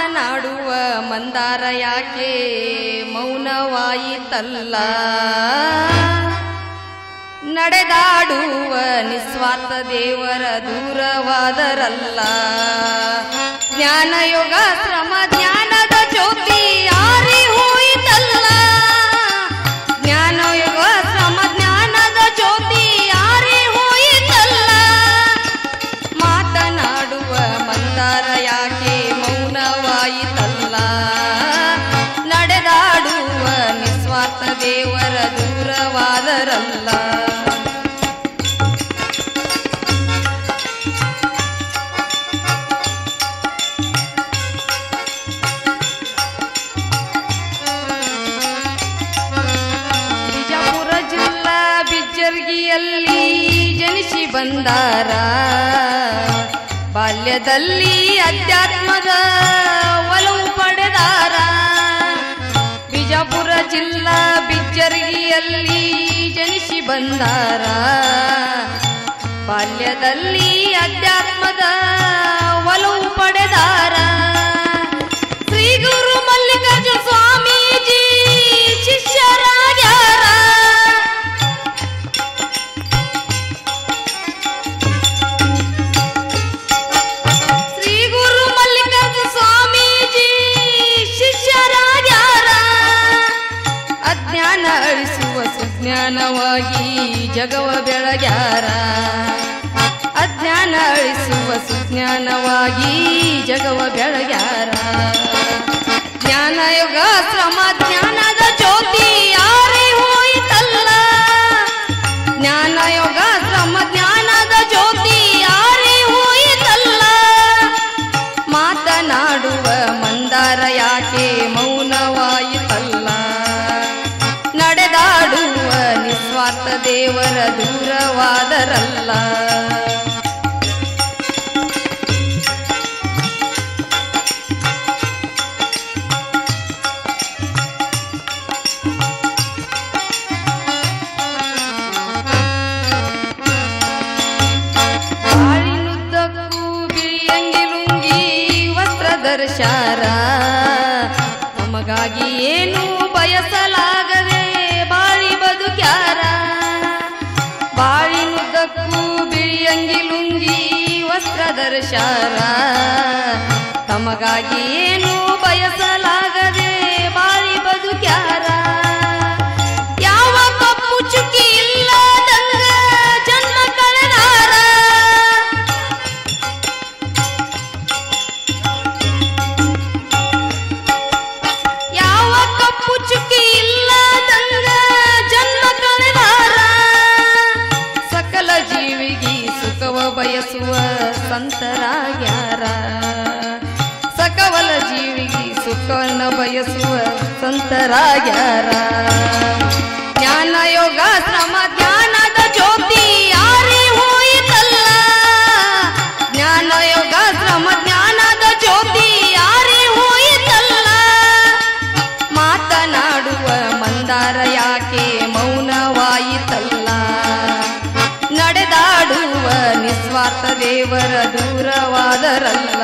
ಮಾತನಾಡುವ ಮಂದಾರ ಯಾಕೆ ಮೌನವಾಯಿತಲ್ಲ ನಡೆದಾಡುವ ನಿಸ್ವಾರ್ಥ ದೇವರ ದೂರವಾದರಲ್ಲ ಜ್ಞಾನಯೋಗ ಶ್ರಮ ಜ್ಞಾನದ ಜ್ಯೋತಿ ಯಾರಿ ಹೋಯಿತಲ್ಲ ಜ್ಞಾನಯೋಗ ಶ್ರಮ ಜ್ಞಾನದ ಜ್ಯೋತಿ ಯಾರಿ ಹೋಯಿತಲ್ಲ ಮಾತನಾಡುವ ಮಂದಾರ ಯಾಕೆ ಮೌನವಾಯಿತಲ್ಲ ನಡೆದಾಡುವ ನಿಸ್ವಾರ್ಥ ದೇವರ ದೂರವಾದರಲ್ಲ ಬಿಜಾಪುರ ಜಿಲ್ಲಾ ಬಿಜ್ಜರ್ಗಿಯಲ್ಲಿ ಜನಿಸಿ ಬಂದಾರ ಬಾಲ್ಯದಲ್ಲಿ ಅಧ್ಯಾತ್ಮದ ಒಲವು ಪಡೆದಾರ ಬಿಜಾಪುರ ಜಿಲ್ಲಾ ಬಿಜ್ಜರ್ಗಿಯಲ್ಲಿ ಜನಿಸಿ ಬಂದಾರ ಬಾಲ್ಯದಲ್ಲಿ ಅಧ್ಯಾತ್ಮದ ಒಲವು ಪಡೆದಾರ ಶ್ರೀ ಗುರು ಮಲ್ಲಿಕಾರ್ಜುನ ಸ್ವಾಮೀಜಿ ಶಿಷ್ಯರಾಗ್ಯಾರ ಶ್ರೀ ಗುರು ಮಲ್ಲಿಕಾರ್ಜುನ ಸ್ವಾಮೀಜಿ ಶಿಷ್ಯರಾಗ್ಯಾರ ಅಜ್ಞಾನ ಅಳಿಸುವ ಸುಜ್ಞಾನವಾಗಿ ಜಗವ ಬೆಳಗ್ಯಾರ ಅಜ್ಞಾನ ಅಳಿಸುವ ಸುಜ್ಞಾನವಾಗಿ ಜಗವ ಬೆಳಗ್ಯಾರ ಜ್ಞಾನಯುಗ ಶ್ರಮ ಜ್ಞಾನದ ಜ್ಯೋತಿ ಯಾರೇ ಹೋಯಿತಲ್ಲ ಜ್ಞಾನಯೋಗ ಶ್ರಮ ಜ್ಞಾನದ ಜ್ಯೋತಿ ಯಾರೇ ಹೋಯಿತಲ್ಲ ಮಾತನಾಡುವ ಮಂದಾರ ಯಾಕೆ ಮೌನವಾಯಿತಲ್ಲ ನಡೆದಾಡುವ ನಿಸ್ವಾರ್ಥ ದೇವರ ದೂರವಾದರಲ್ಲ ಬಾಳಿನುದ್ದಕ್ಕೂ ಬಿಳಿಯಂಗಿ ಲುಂಗಿ ವಸ್ತ್ರ ಧರಿಸ್ಯಾರ ನಮಗಾಗಿ ಏನು ಬಯಸಲಾಗದೆ ಬಾಳಿ ಬದುಕ್ಯಾರ ಬಾಳಿನುದ್ದಕ್ಕೂ ಬಿಳಿಯಂಗಿ ಲುಂಗಿ ವಸ್ತ್ರ ಧರಿಸ್ಯಾರ ತಮಗಾಗಿ ಏನು ಬಯಸಲಾಗದೆ ಬಾಳಿ ಬದುಕ್ಯಾರ ಯಾವ ಕಪ್ಪು ಚುಕ್ಕಿ ಇಲ್ಲದಂಗ ಜನ್ಮ ಕಳೆದಾರ ಯಾವ ಕಪ್ಪು ಚುಕ್ಕಿ ಇಲ್ಲದಂಗ ಜನ್ಮ ಕಳೆದಾರ ಸಕಲ ಜೀವಿಗೆ ಸುಖವ ಬಯಸುವ ಸಂತರಾಗ್ಯಾರ ಸಕಲ ಜೀವಿಗೆ ಸುಖವನ್ನ ಬಯಸುವ ಸಂತರಾಗ್ಯಾರ ಜ್ಞಾನ ಯೋಗ ಶ್ರಮ ಜ್ಞಾನದ ಜ್ಯೋತಿ ಯಾರೇ ಹೋಯಿತಲ್ಲ ಜ್ಞಾನ ಯೋಗ ಶ್ರಮ ಜ್ಞಾನದ ಜ್ಯೋತಿ ಯಾರೇ ಹೋಯಿತಲ್ಲ ಮಾತನಾಡುವ ಮಂದಾರ ಯಾಕೆ ಮೌನವಾಯಿತಲ್ಲ ನಡೆದಾಡುವ ನಿಸ್ವಾರ್ಥ ದೇವರ ದೂರವಾದರಲ್ಲ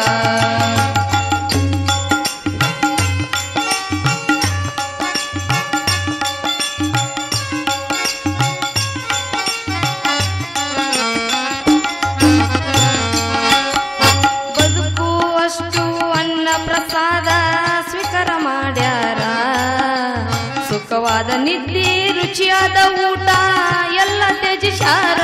ಬದುಕುವಷ್ಟು ಅನ್ನ ಪ್ರಸಾದ ಸ್ವೀಕಾರ ಮಾಡ್ಯಾರ ಸುಖವಾದ ನಿದ್ದೆ ರುಚಿಯಾದ ಊಟ ಎಲ್ಲ ತ್ಯಜಿಸಾರ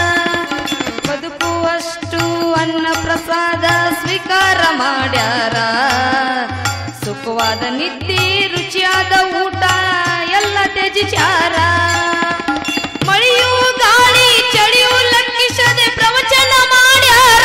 ಬದುಕುವಷ್ಟು ಅನ್ನ ಪ್ರಸಾದ ಸ್ವೀಕಾರ ಮಾಡ್ಯಾರ ಸುಖವಾದ ನಿದ್ದೆ ರುಚಿಯಾದ ಊಟ ಎಲ್ಲ ತ್ಯಜಿಸಾರ ಮಳೆಯು ಗಾಳಿ ಚಳಿಯು ಲಕ್ಷಿಸದೆ ಪ್ರವಚನ ಮಾಡ್ಯಾರ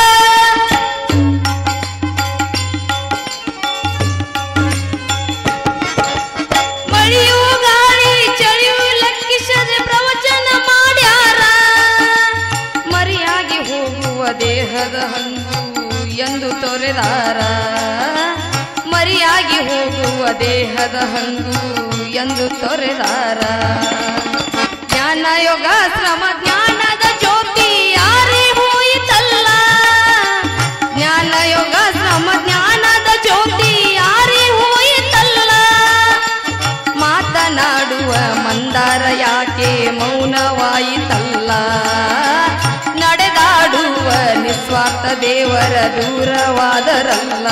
ಮಳೆಯು ಗಾಳಿ ಚಳಿಯು ಲೆಕ್ಕಿಸದೆ ಪ್ರವಚನ ಮಾಡ್ಯಾರ ಮರಿಯಾಗಿ ಹೋಗುವ ದೇಹದ ಹಂಗು ಎಂದು ತೊರೆದಾರ ಮರಿಯಾಗಿ ಹೋಗುವ ದೇಹದ ಹಂಗು ಎಂದು ತೊರೆದಾರ ಜ್ಞಾನ ಯೋಗ ಶ್ರಮ ಜ್ಞಾನದ ಜ್ಯೋತಿ ಯಾರೇ ಹೋಯಿತಲ್ಲ ಜ್ಞಾನ ಯೋಗ ಶ್ರಮ ಜ್ಞಾನದ ಜ್ಯೋತಿ ನಿಸ್ವಾರ್ಥ ದೇವರ ದೂರವಾದರಲ್ಲ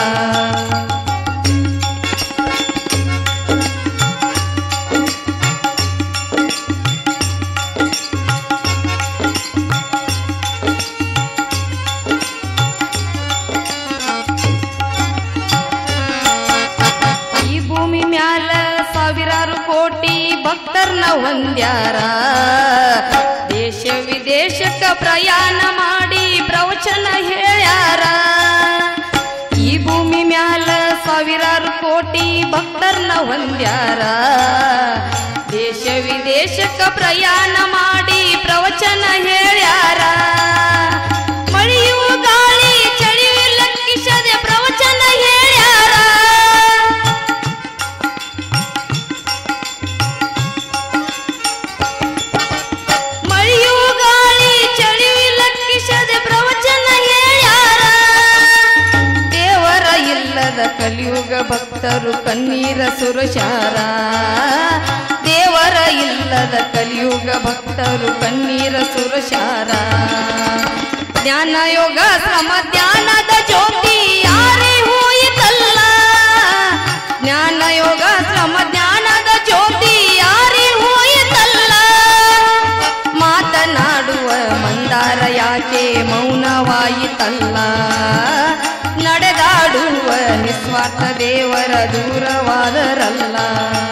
ಈ ಭೂಮಿ ಮ್ಯಾಲ ಸಾವಿರಾರು ಕೋಟಿ ಭಕ್ತರ್ನ ಹೊಂದ್ಯಾರ ದೇಶ ವಿದೇಶಕ್ಕ ಪ್ರಯಾಣ ಮಾಡಿ ಪ್ರವಚನ ಹೇಳ್ಯಾರ ಈ ಭೂಮಿ ಮ್ಯಾಲ ಸಾವಿರಾರು ಕೋಟಿ ಭಕ್ತರ್ನ ಹೊಂದ್ಯಾರ ದೇಶ ವಿದೇಶಕ್ಕ ಪ್ರಯಾಣ ಮಾಡಿ ಪ್ರವಚನ ಹೇಳ್ಯಾರ ಮಳೆಯು ಗಾಳಿ ಚಳಿಯು ಲೆಕ್ಕಿಸದೆ ಪ್ರವಚನ ಹೇಳ್ಯಾರ ಮಳೆಯು ಗಾಳಿ ಚಳಿಯು ಲೆಕ್ಕಿಸದೆ ಪ್ರವಚನ ಹೇಳ್ಯಾರ ದೇವರ ಇಲ್ಲದ ಕಲಿಯುಗ ಭಕ್ತರು ಕಣ್ಣೀರ ಸುರಶಾರ ದೇವರ ಇಲ್ಲದ ಕಲಿಯುಗ ಭಕ್ತರು ಕಣ್ಣೀರ ಸುರಶಾರ ಜ್ಞಾನ ಯೋಗ ಶ್ರಮ ಧ್ಯಾನದ ಜ್ಯೋತಿ ಯಾರೇ ಹೋಯಿತಲ್ಲ ಜ್ಞಾನ ಯೋಗ ಶ್ರಮ ಜ್ಞಾನದ ಜ್ಯೋತಿ ಯಾರೇ ಹೋಯಿತಲ್ಲ ಮಾತನಾಡುವ ಮಂದಾರ ಯಾಕೆ ಮೌನವಾಯಿತಲ್ಲ ನಡೆದಾಡುವ ನಿಸ್ವಾರ್ಥ ದೇವರ ದೂರವಾದರಲ್ಲ